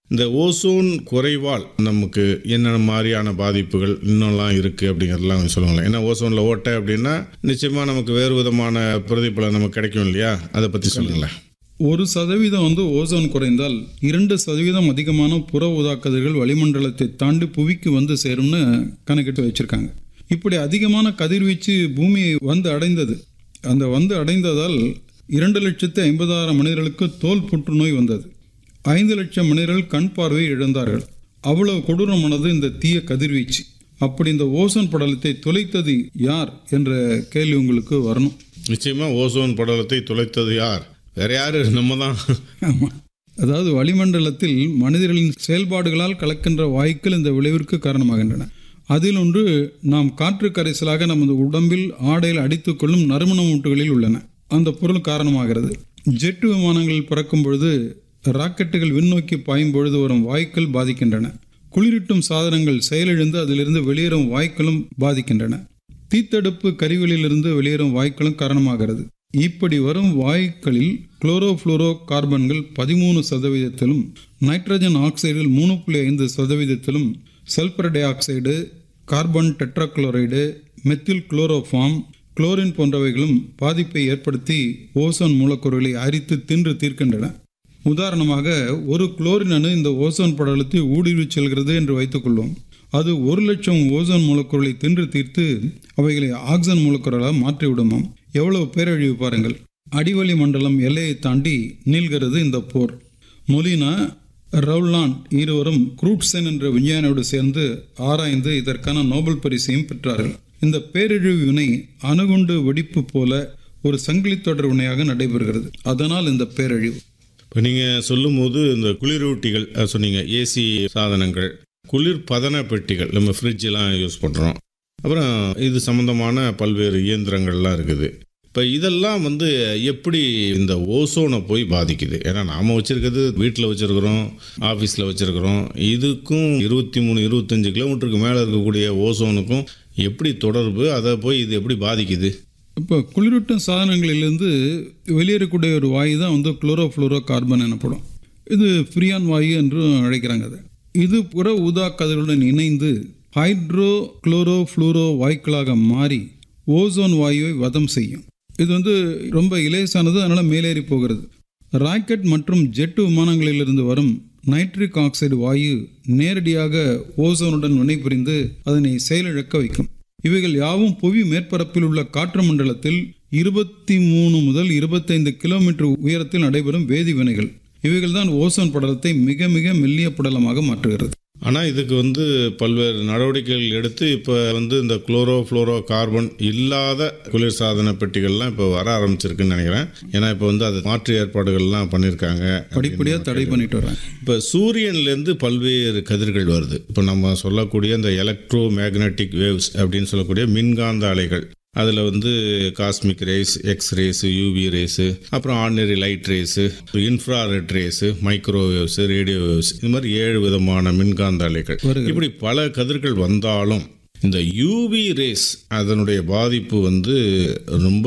இந்த ஓசோன் குறைவால் நமக்கு என்னென்ன மாதிரியான பாதிப்புகள் இன்னும்லாம் இருக்குது அப்படிங்கிறதெல்லாம் கொஞ்சம் சொல்லுங்களேன் ஏன்னா ஓசோனில் ஓட்டை அப்படின்னா நிச்சயமாக நமக்கு வேறு விதமான பிரதிபலன் நமக்கு கிடைக்கும் இல்லையா அதை பற்றி சொல்லுங்களேன் ஒரு சதவீதம் வந்து ஓசோன் குறைந்தால் இரண்டு சதவீதம் அதிகமான புற ஊதாக்கதிர்கள் வளிமண்டலத்தை தாண்டி புவிக்கு வந்து சேரும்னு கணக்கிட்டு வச்சிருக்காங்க இப்படி அதிகமான கதிர்வீச்சு பூமியை வந்து அடைந்தது அந்த வந்து அடைந்ததால் இரண்டு லட்சத்து ஐம்பதாயிரம் மனிதர்களுக்கு தோல் புற்றுநோய் வந்தது ஐந்து லட்சம் மனிதர்கள் கண் பார்வையை இழந்தார்கள் அவ்வளவு கொடூரமானது இந்த தீய கதிர்வீச்சு அப்படி இந்த ஓசோன் படலத்தை தொலைத்தது யார் என்ற கேள்வி உங்களுக்கு வரணும் நிச்சயமாக ஓசோன் படலத்தை துளைத்தது யார் வேற யாரு நம்ம தான் ஆமாம் அதாவது வளிமண்டலத்தில் மனிதர்களின் செயல்பாடுகளால் கலக்கின்ற வாயுக்கள் இந்த விளைவிற்கு காரணமாகின்றன அதில் ஒன்று நாம் காற்று கரைசலாக நமது உடம்பில் ஆடையில் அடித்துக்கொள்ளும் நறுமண மூட்டுகளில் உள்ளன அந்த பொருள் காரணமாகிறது ஜெட் விமானங்கள் பறக்கும் பொழுது ராக்கெட்டுகள் விண்ணோக்கி பாயும் பொழுது வரும் வாயுக்கள் பாதிக்கின்றன குளிரூட்டும் சாதனங்கள் செயலிழந்து அதிலிருந்து வெளியேறும் வாயுக்களும் பாதிக்கின்றன தீத்தடுப்பு கருவிகளிலிருந்து வெளியேறும் வாயுக்களும் காரணமாகிறது இப்படி வரும் வாயுக்களில் குளோரோஃப்ளோரோ கார்பன்கள் பதிமூணு சதவீதத்திலும் நைட்ரஜன் ஆக்சைடுகள் மூணு புள்ளி ஐந்து சதவீதத்திலும் sulphur dioxide carbon tetrachloride methyl chloroform chlorine போன்றவைகளும் பாதிப்பை ஏற்படுத்தி ஓசோன் மூலக்கூறுகளை அரித்து தின்று தீர்க்கின்றன உதாரணமாக ஒரு குளோரின் அணு இந்த ஓசோன் படலத்தை ஊடுருவி செல்கிறது என்று வைத்துக்கொள்வோம் அது ஒரு லட்சம் ஓசோன் மூலக்கூறுகளை தின்று தீர்த்து அவைகளை ஆக்சன் மூலக்கூறுகளாக மாற்றிவிடுமாம் எவ்வளவு பேரழிவு பாருங்கள் அடிவளி மண்டலம் எல்லையை தாண்டி நீள்கிறது இந்த போர் மொலினா ரவுலாண்ட் இருவரும் குரூட்சென் என்ற விஞ்ஞானியோடு சேர்ந்து ஆராய்ந்து இதற்கான நோபல் பரிசையும் பெற்றார்கள் இந்த பேரழிவு வினை அணுகுண்டு வெடிப்பு போல ஒரு சங்கிலி தொடர் வினையாக நடைபெறுகிறது அதனால் இந்த பேரழிவு இப்போ நீங்கள் சொல்லும்போது இந்த குளிரூட்டிகள் அஹ் சொன்னீங்க ஏசி சாதனங்கள் குளிர் பதன பெட்டிகள் நம்ம ஃப்ரிட்ஜெலாம் யூஸ் பண்ணுறோம் அப்புறம் இது சம்மந்தமான பல்வேறு இயந்திரங்கள்லாம் இருக்குது இப்போ இதெல்லாம் வந்து எப்படி இந்த ஓசோனை போய் பாதிக்குது ஏன்னா நாம் வச்சுருக்கிறது வீட்டில் வச்சுருக்கிறோம் ஆஃபீஸில் வச்சுருக்கிறோம் இதுக்கும் இருபத்தி மூணு இருபத்தஞ்சு கிலோமீட்டருக்கு மேலே இருக்கக்கூடிய ஓசோனுக்கும் எப்படி தொடர்பு அதை போய் இது எப்படி பாதிக்குது இப்போ குளிரூட்டும் சாதனங்களிலிருந்து வெளியேறக்கூடிய ஒரு வாயு தான் வந்து குளோரோஃப்ளோரோ கார்பன் எனப்படும் இது ஃப்ரியான் வாயு என்றும் அழைக்கிறாங்க அதை இது புற ஊதா கதிர்களுடன் இணைந்து ஹைட்ரோ குளோரோ ஃப்ளூரோ வாயுக்களாக மாறி ஓசோன் வாயுவை வதம் செய்யும் இது வந்து ரொம்ப இலேசானது அதனால் மேலேறி போகிறது ராக்கெட் மற்றும் ஜெட் விமானங்களிலிருந்து வரும் நைட்ரிக் ஆக்சைடு வாயு நேரடியாக ஓசோனுடன் வினைபுரிந்து அதனை செயலிழக்க வைக்கும் இவைகள் யாவும் புவி மேற்பரப்பில் உள்ள காற்று மண்டலத்தில் இருபத்தி மூணு முதல் இருபத்தைந்து கிலோமீட்டர் உயரத்தில் நடைபெறும் வேதி வினைகள் இவைகள் தான் ஓசோன் படலத்தை மிக மிக மெல்லிய படலமாக மாற்றுகிறது ஆனால் இதுக்கு வந்து பல்வேறு நடவடிக்கைகள் எடுத்து இப்போ வந்து இந்த குளோரோ ஃப்ளோரோ கார்பன் இல்லாத குளிர்சாதன பெட்டிகள்லாம் இப்போ வர ஆரம்பிச்சிருக்குன்னு நினைக்கிறேன் ஏன்னா இப்போ வந்து அது மாற்று ஏற்பாடுகள்லாம் பண்ணியிருக்காங்க படிப்படியாக தடை பண்ணிட்டு வர்றாங்க இப்போ சூரியன்லேருந்து பல்வேறு கதிர்கள் வருது இப்போ நம்ம சொல்லக்கூடிய இந்த எலக்ட்ரோ மேக்னெட்டிக் வேவ்ஸ் அப்படின்னு சொல்லக்கூடிய மின்காந்த அலைகள் அதில் வந்து cosmic rays X rays UV rays அப்புறம் ordinary light rays infrared rays microwaves radio waves இது மாதிரி ஏழு விதமான மின்காந்த அலைகள் வருகிறது. இப்படி பல கதிர்கள் வந்தாலும் இந்த யூவி ரேஸ் அதனுடைய பாதிப்பு வந்து ரொம்ப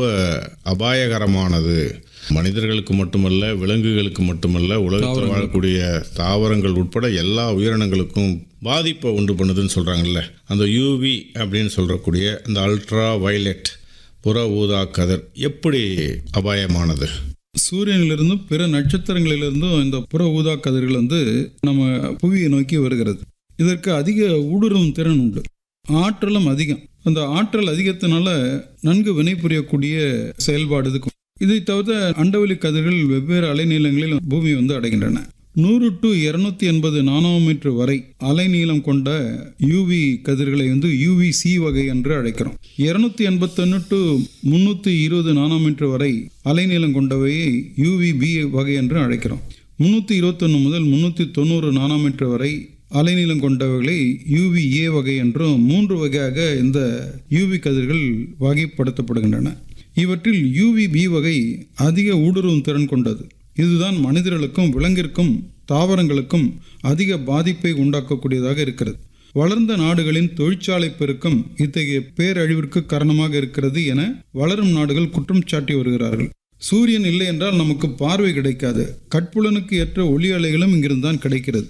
அபாயகரமானது மனிதர்களுக்கு மட்டுமல்ல விலங்குகளுக்கு மட்டுமல்ல உலகத்தில் வாழக்கூடிய தாவரங்கள் உட்பட எல்லா உயிரினங்களுக்கும் பாதிப்பை உண்டு பண்ணுதுன்னு சொல்கிறாங்கல்ல அந்த யூவி அப்படின்னு சொல்கிறக்கூடிய அந்த அல்ட்ரா வயலட் புற ஊதா கதிர் எப்படி அபாயமானது சூரியனிலிருந்தும் பிற நட்சத்திரங்களிலிருந்தும் இந்த புற ஊதா கதிர்கள் வந்து நம்ம புவியை நோக்கி வருகிறது இதற்கு அதிக ஊடுருவும் திறன் உண்டு ஆற்றலும் அதிகம் அந்த ஆற்றல் அதிகத்தினால நன்கு வினைபுரியக்கூடிய செயல்பாடு இதுக்கும் இதை தவிர அண்டவெளி கதிர்கள் வெவ்வேறு அலைநீளங்களில் பூமி வந்து அடைகின்றன நூறு டு இருநூத்தி எண்பது நானோமீட்டர் வரை அலைநீளம் கொண்ட யூவி கதிர்களை வந்து யூவி சி வகை என்று அழைக்கிறோம் இருநூத்தி எண்பத்தொன்னு டு முன்னூத்தி இருபது நானோமீட்டர் வரை அலைநீளம் கொண்டவையை யூவி பி வகை என்று அழைக்கிறோம் முன்னூத்தி இருபத்தொன்னு முதல் முன்னூத்தி தொண்ணூறு நானோமீட்டர் வரை அலைநீளம் கொண்டவைகளை யூவி ஏ வகை என்றும் மூன்று வகையாக இந்த யூவி கதிர்கள் வகைப்படுத்தப்படுகின்றன இவற்றில் யூவி பி வகை அதிக ஊடுருவும் திறன் கொண்டது இதுதான் மனிதர்களுக்கும் விலங்கிற்கும் தாவரங்களுக்கும் அதிக பாதிப்பை உண்டாக்கக்கூடியதாக இருக்கிறது வளர்ந்த நாடுகளின் தொழிற்சாலை பெருக்கம் இத்தகைய பேரழிவிற்கு காரணமாக இருக்கிறது என வளரும் நாடுகள் குற்றம் சாட்டி வருகிறார்கள் சூரியன் இல்லை என்றால் நமக்கு பார்வை கிடைக்காது கட்புலனுக்கு ஏற்ற ஒளி அலைகளும் இங்கிருந்து தான் கிடைக்கிறது